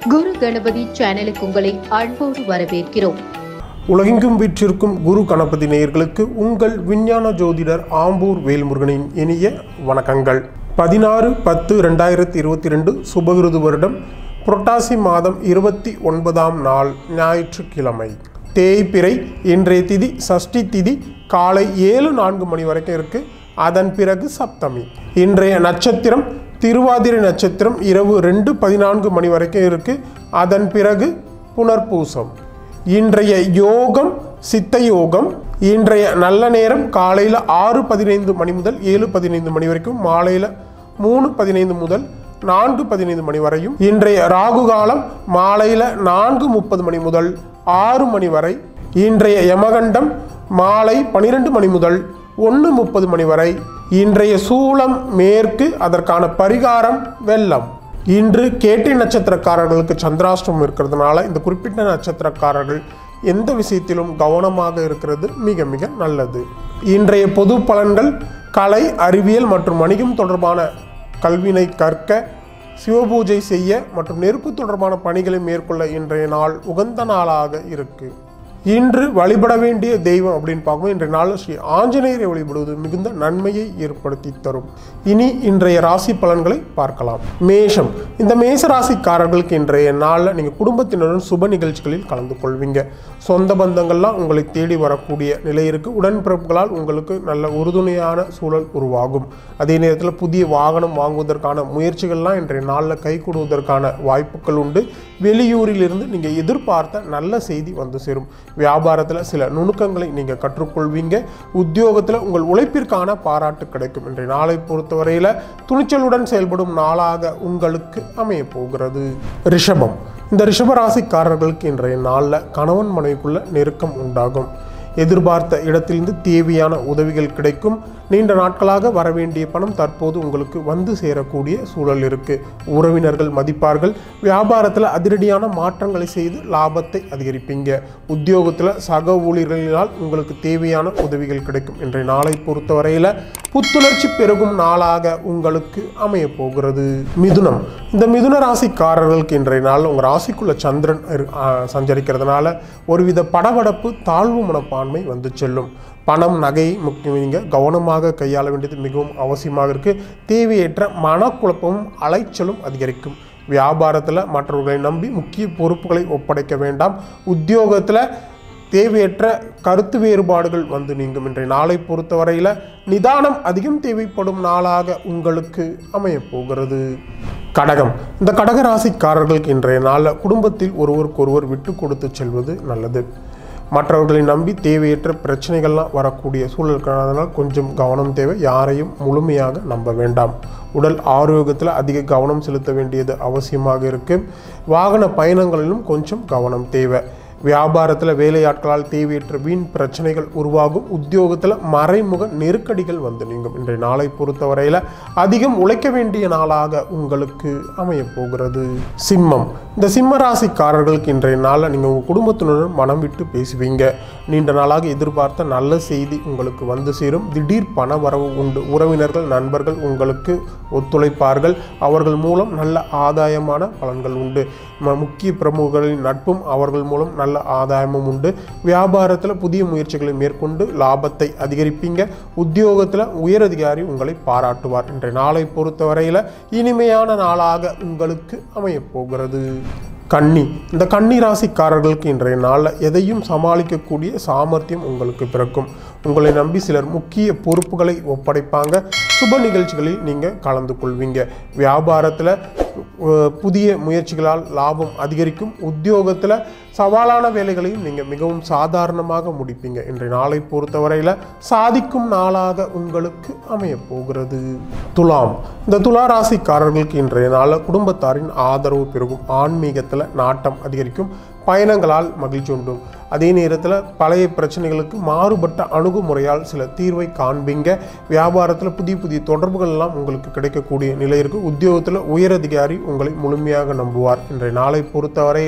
குரு கணபதி சேனலுக்கு உங்களை அன்போடு வரவேற்கிறோம் உலகெங்கும் வீற்றிருக்கும் குரு கணபதி நேயர்களுக்கு உங்கள் விஞ்ஞான ஜோதிடர் ஆம்பூர் வேல்முருகனின் இனிய வணக்கங்கள் பதினாறு பத்து ரெண்டாயிரத்தி இருபத்தி ரெண்டு சுபகிருது வருடம் புரட்டாசி மாதம் இருபத்தி ஒன்பதாம் நாள் ஞாயிற்றுக்கிழமை தேய்பிறை இன்றைய திதி சஷ்டி திதி காலை ஏழு நான்கு மணி வரைக்கும் இருக்கு அதன் பிறகு சப்தமி இன்றைய நட்சத்திரம் திருவாதிரை நட்சத்திரம் இரவு ரெண்டு பதினான்கு மணி வரைக்கும் இருக்கு அதன் பிறகு புனர்பூசம் இன்றைய யோகம் சித்த யோகம் இன்றைய நல்ல நேரம் காலையில் ஆறு பதினைந்து மணி முதல் ஏழு பதினைந்து மணி வரைக்கும் மாலையில் மூணு பதினைந்து முதல் நான்கு பதினைந்து மணி வரையும் இன்றைய ராகு காலம் மாலையில் நான்கு முப்பது மணி முதல் ஆறு மணி வரை இன்றைய யமகண்டம் மாலை பன்னிரெண்டு மணி முதல் ஒன்று முப்பது மணி வரை இன்றைய சூலம் மேற்கு அதற்கான பரிகாரம் வெள்ளம் இன்று கேட்டை நட்சத்திரக்காரர்களுக்கு சந்திராஷ்டமம் இருக்கிறதுனால இந்த குறிப்பிட்ட நட்சத்திரக்காரர்கள் எந்த விஷயத்திலும் கவனமாக இருக்கிறது மிக மிக நல்லது இன்றைய பொது பலன்கள் கலை அறிவியல் மற்றும் வணிகம் தொடர்பான கல்வினை கற்க சிவபூஜை செய்ய மற்றும் நெருப்பு தொடர்பான பணிகளை மேற்கொள்ள இன்றைய நாள் உகந்த நாளாக இருக்கு இன்று வழிபட வேண்டிய தெய்வம் அப்படின்னு பார்க்கும்போது இன்றைய நாளில் ஸ்ரீ ஆஞ்சநேயரை வழிபடுவது மிகுந்த நன்மையை ஏற்படுத்தி தரும் இனி இன்றைய ராசி பலன்களை பார்க்கலாம் மேஷம் இந்த மேச ராசிக்காரர்களுக்கு இன்றைய நாளில் நீங்கள் குடும்பத்தினருடன் சுப நிகழ்ச்சிகளில் கலந்து கொள்வீங்க சொந்த பந்தங்கள்லாம் உங்களை தேடி வரக்கூடிய நிலை இருக்கு உடன்பிறப்புகளால் உங்களுக்கு நல்ல உறுதுணையான சூழல் உருவாகும் அதே நேரத்தில் புதிய வாகனம் வாங்குவதற்கான முயற்சிகள்லாம் இன்றைய நாளில் கை கொடுவதற்கான வாய்ப்புகள் உண்டு வெளியூரிலிருந்து நீங்கள் எதிர்பார்த்த நல்ல செய்தி வந்து சேரும் வியாபாரத்தில் சில நுணுக்கங்களை நீங்கள் கற்றுக்கொள்வீங்க உத்தியோகத்தில் உங்கள் உழைப்பிற்கான பாராட்டு கிடைக்கும் இன்றைய நாளை பொறுத்தவரையில் துணிச்சலுடன் செயல்படும் நாளாக உங்களுக்கு அமைய போகிறது ரிஷபம் இந்த ரிஷபராசிக்காரர்களுக்கு இன்றைய நாளில் கணவன் மனைவிக்குள்ள நெருக்கம் உண்டாகும் எதிர்பார்த்த இடத்திலிருந்து தேவையான உதவிகள் கிடைக்கும் நீண்ட நாட்களாக வரவேண்டிய பணம் தற்போது உங்களுக்கு வந்து சேரக்கூடிய சூழல் இருக்கு உறவினர்கள் மதிப்பார்கள் வியாபாரத்தில் அதிரடியான மாற்றங்களை செய்து லாபத்தை அதிகரிப்பீங்க உத்தியோகத்தில் சக ஊழியர்களினால் உங்களுக்கு தேவையான உதவிகள் கிடைக்கும் இன்றைய நாளை பொறுத்தவரையில் புத்துணர்ச்சி பெருகும் நாளாக உங்களுக்கு அமைய போகிறது மிதுனம் இந்த மிதுன ராசிக்காரர்களுக்கு இன்றைய நாள் உங்கள் ராசிக்குள்ள சந்திரன் இரு- ஆ, சஞ்சரிக்கிறதுனால ஒருவித படபடப்பு தாழ்வு மனப்பான்மை வந்து செல்லும் பணம் நகை முக்கியம் நீங்கள் கவனமாக கையாள வேண்டியது மிகவும் அவசியமாக இருக்குது தேவையற்ற மனக்குழப்பமும் அலைச்சலும் அதிகரிக்கும் வியாபாரத்தில் மற்றவர்களை நம்பி முக்கிய பொறுப்புகளை ஒப்படைக்க வேண்டாம் உத்தியோகத்தில் தேவையற்ற கருத்து வேறுபாடுகள் வந்து நீங்கும் இன்றைய நாளை பொறுத்தவரையில் நிதானம் அதிகம் தேவைப்படும் நாளாக உங்களுக்கு அமையப் போகிறது கடகம் இந்த கடக ராசிக்காரர்களுக்கு இன்றைய நாளில் குடும்பத்தில் ஒருவருக்கொருவர் விட்டு கொடுத்து செல்வது நல்லது மற்றவர்களை நம்பி தேவையற்ற பிரச்சனைகள்லாம் வரக்கூடிய சூழல் இருக்கிறதுனால கொஞ்சம் கவனம் தேவை யாரையும் முழுமையாக நம்ப வேண்டாம் உடல் ஆரோக்கியத்தில் அதிக கவனம் செலுத்த வேண்டியது அவசியமாக இருக்கு வாகன பயணங்களிலும் கொஞ்சம் கவனம் தேவை வியாபாரத்தில் வேலையாட்களால் தேவையற்ற வீண் பிரச்சனைகள் உருவாகும் உத்தியோகத்தில் மறைமுக நெருக்கடிகள் வந்து நீங்கும் இன்றைய நாளை பொறுத்தவரையில் அதிகம் உழைக்க வேண்டிய நாளாக உங்களுக்கு அமைய போகிறது சிம்மம் இந்த சிம்ம ராசிக்காரர்களுக்கு இன்றைய நாளில் நீங்கள் உங்கள் குடும்பத்தினருடன் மனம் விட்டு பேசுவீங்க நீண்ட நாளாக எதிர்பார்த்த நல்ல செய்தி உங்களுக்கு வந்து சேரும் திடீர் பண வரவு உண்டு உறவினர்கள் நண்பர்கள் உங்களுக்கு ஒத்துழைப்பார்கள் அவர்கள் மூலம் நல்ல ஆதாயமான பலன்கள் உண்டு ம- முக்கிய பிரமுகர்களின் நட்பும் அவர்கள் மூலம் நல்ல ஆதாயமும் உண்டு வியாபாரத்தில் புதிய முயற்சிகளை மேற்கொண்டு லாபத்தை அதிகரிப்பீங்க உத்தியோகத்தில் உயரதிகாரி உங்களை பாராட்டுவார் இன்றைய நாளை பொறுத்தவரையில் இனிமையான நாளாக உங்களுக்கு அமையப் போகிறது கன்னி இந்த கன்னி ராசிக்காரர்களுக்கு இன்றைய நாளில் எதையும் சமாளிக்கக்கூடிய சாமர்த்தியம் உங்களுக்கு பிறக்கும் உங்களை நம்பி சிலர் முக்கிய பொறுப்புகளை ஒப்படைப்பாங்க சுப நிகழ்ச்சிகளில் நீங்கள் கலந்து கொள்வீங்க வியாபாரத்தில் அஹ், புதிய முயற்சிகளால் லாபம் அதிகரிக்கும் உத்தியோகத்தில் சவாலான வேலைகளையும் நீங்கள் மிகவும் சாதாரணமாக முடிப்பீங்க இன்றைய நாளை பொறுத்தவரையில் சாதிக்கும் நாளாக உங்களுக்கு அமையப் போகிறது துலாம் இந்த துலா ராசிக்காரர்களுக்கு இன்றைய நாளில் குடும்பத்தாரின் ஆதரவு பெருகும் ஆன்மீகத்தில் நாட்டம் அதிகரிக்கும் பயணங்களால் மகிழ்ச்சி உண்டும் அதே நேரத்தில் பழைய பிரச்சனைகளுக்கு மாறுபட்ட அணுகுமுறையால் சில தீர்வை காண்பீங்க வியாபாரத்தில் புதிய புதிய தொடர்புகள் எல்லாம் உங்களுக்கு கிடைக்கக்கூடிய நிலை இருக்குது உத்தியோகத்தில் உயரதிகாரி உங்களை முழுமையாக நம்புவார் இன்றைய நாளை பொறுத்தவரையில்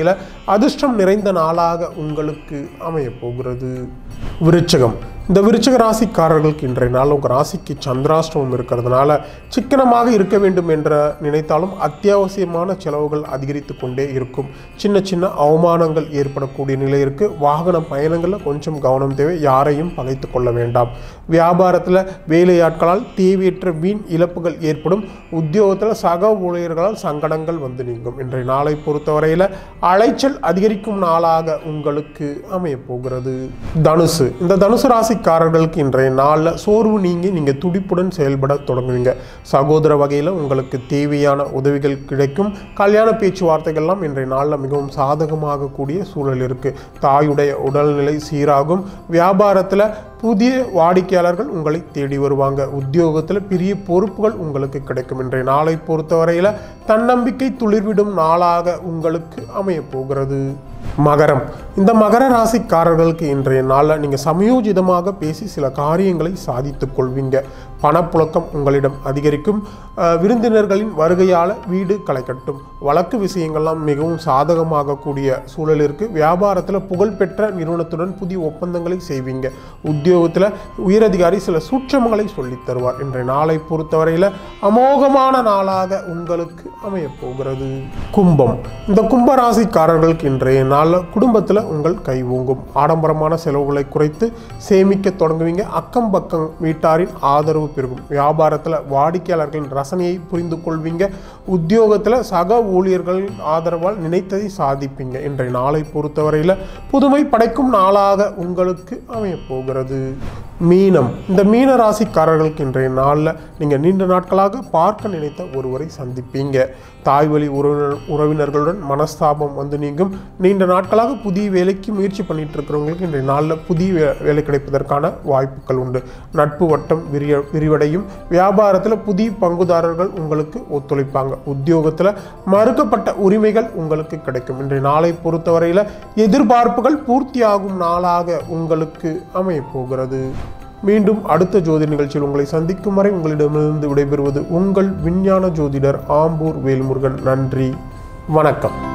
அதிர்ஷ்டம் நிறைந்த நாளாக உங்களுக்கு அமையப் போகிறது விருச்சகம் இந்த விருச்சக ராசிக்காரர்களுக்கு இன்றைய நாள் உங்கள் ராசிக்கு சந்திராஷ்டமம் இருக்கிறதுனால சிக்கனமாக இருக்க வேண்டும் என்ற நினைத்தாலும் அத்தியாவசியமான செலவுகள் அதிகரித்து கொண்டே இருக்கும் சின்ன சின்ன அவமானங்கள் ஏற்படக்கூடிய நிலை இருக்கு வாகன பயணங்களில் கொஞ்சம் கவனம் தேவை யாரையும் பகைத்து கொள்ள வேண்டாம் வியாபாரத்தில் வேலையாட்களால் தேவையற்ற வீண் இழப்புகள் ஏற்படும் உத்தியோகத்தில் சக ஊழியர்களால் சங்கடங்கள் வந்து நீங்கும் இன்றைய நாளை பொறுத்தவரையில் அலைச்சல் அதிகரிக்கும் நாளாக உங்களுக்கு அமையப் போகிறது தனுசு இந்த தனுசு ராசிக்காரர்களுக்கு இன்றைய நாளில் சோர்வு நீங்கி நீங்கள் துடிப்புடன் செயல்பட தொடங்குவீங்க சகோதர வகையில் உங்களுக்கு தேவையான உதவிகள் கிடைக்கும் கல்யாண பேச்சுவார்த்தைகள்லாம் இன்றைய நாளில் மிகவும் சாதகமாக கூடிய சூழல் இருக்கு தாயுடைய உடல்நிலை சீராகும் வியாபாரத்தில் புதிய வாடிக்கையாளர்கள் உங்களை தேடி வருவாங்க உத்தியோகத்தில் பெரிய பொறுப்புகள் உங்களுக்கு கிடைக்கும் இன்றைய நாளை பொறுத்தவரையில் தன்னம்பிக்கை துளிர்விடும் நாளாக உங்களுக்கு அமையப் போகிறது மகரம் இந்த மகர ராசிக்காரர்களுக்கு இன்றைய நாளில் நீங்கள் சமயோஜிதமாக பேசி சில காரியங்களை சாதித்துக் கொள்வீங்க பணப்புழக்கம் உங்களிடம் அதிகரிக்கும் அஹ், விருந்தினர்களின் வருகையால் வீடு களைக்கட்டும் வழக்கு விஷயங்கள்லாம் மிகவும் சாதகமாக கூடிய சூழல் இருக்கு வியாபாரத்தில் புகழ்பெற்ற நிறுவனத்துடன் புதிய ஒப்பந்தங்களை செய்வீங்க உத்தியோகத்தில் உயரதிகாரி சில சூட்சமங்களை சொல்லித் தருவார் இன்றைய நாளை பொறுத்தவரையில் அமோகமான நாளாக உங்களுக்கு அமையப் போகிறது கும்பம் இந்த கும்ப ராசிக்காரர்களுக்கு இன்றைய நாளில் குடும்பத்தில் உங்கள் கை ஓங்கும் ஆடம்பரமான செலவுகளை குறைத்து சேமிக்க தொடங்குவீங்க அக்கம் பக்கம் வீட்டாரின் ஆதரவு பெருகும் வியாபாரத்தில் வாடிக்கையாளர்களின் ரசனையை புரிந்து கொள்வீங்க உத்தியோகத்தில் சக ஊழியர்களின் ஆதரவால் நினைத்ததை சாதிப்பீங்க இன்றைய நாளை பொறுத்தவரையில் புதுமை படைக்கும் நாளாக உங்களுக்கு அமையப் போகிறது மீனம் இந்த மீன ராசிக்காரர்களுக்கு இன்றைய நாளில் நீங்கள் நீண்ட நாட்களாக பார்க்க நினைத்த ஒருவரை சந்திப்பீங்க தாய் வழி உறவினர் உறவினர்களுடன் மனஸ்தாபம் வந்து நீங்கும் நீண்ட நாட்களாக புதிய வேலைக்கு முயற்சி பண்ணிட்டு இருக்கிறவங்களுக்கு இன்றைய நாளில் புதிய வே- வேலை கிடைப்பதற்கான வாய்ப்புகள் உண்டு நட்பு வட்டம் விரிய விரிவடையும் வியாபாரத்தில் புதிய பங்குதாரர்கள் உங்களுக்கு ஒத்துழைப்பாங்க உத்தியோகத்தில் மறுக்கப்பட்ட உரிமைகள் உங்களுக்கு கிடைக்கும் இன்றைய நாளை பொறுத்தவரையில் எதிர்பார்ப்புகள் பூர்த்தியாகும் நாளாக உங்களுக்கு அமையப் போகிறது மீண்டும் அடுத்த ஜோதிட நிகழ்ச்சியில் உங்களை சந்திக்கும் வரை உங்களிடமிருந்து விடைபெறுவது உங்கள் விஞ்ஞான ஜோதிடர் ஆம்பூர் வேல்முருகன் நன்றி வணக்கம்